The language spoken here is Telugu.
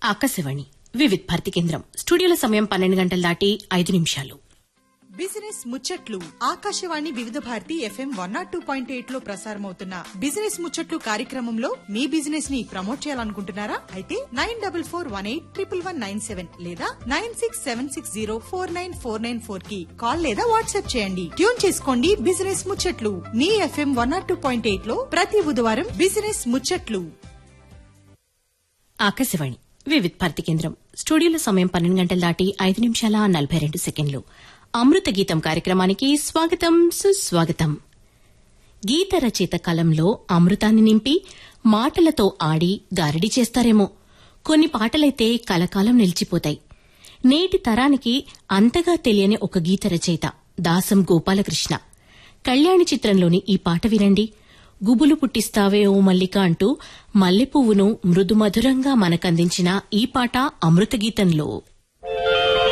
ఆకాశవాణి వివిధ్ భారతి కేంద్రం స్టూడియోల సమయం పన్నెండు గంటలు దాటి ఐదు నిమిషాలు బిజినెస్ ముచ్చట్లు Akashvani Vividh Bharati FM one nought two point eight లో ప్రసారమవుతున్న బిజినెస్ ముచ్చట్లు కార్యక్రమంలో మీ బిజినెస్ ని ప్రమోట్ చేయాలనుకుంటున్నారా అయితే nine double four one eight triple one nine seven లేదా nine six seven six zero four nine four nine four కి కాల్ లేదా వాట్సాప్ చేయండి ట్యూన్ చేసుకోండి బిజినెస్ ముచ్చట్లు మీ FM one nought two point eight లో ప్రతి బుధవారం బిజినెస్ ముచ్చట్లు ఆకాశవాణి వివిధ్ భారతి కేంద్రం స్టూడియోల సమయం పన్నెండు గంటలు దాటి ఐదు నిమిషాల నలభై రెండు సెకండ్లు అమృత గీతం కార్యక్రమానికి స్వాగతం సుస్వాగతం గీత రచయిత కలంలో అమృతాన్ని నింపి మాటలతో ఆడి గారడి చేస్తారేమో కొన్ని పాటలైతే కలకాలం నిలిచిపోతాయి నేటి తరానికి అంతగా తెలియని ఒక గీత రచయిత దాసం గోపాలకృష్ణ కళ్యాణి చిత్రంలోని ఈ పాట వినండి గుబులు పుట్టిస్తావే ఓ మల్లిక అంటూ మల్లెపువ్వును మృదుమధురంగా మనకందించిన ఈ పాట అమృత గీతంలో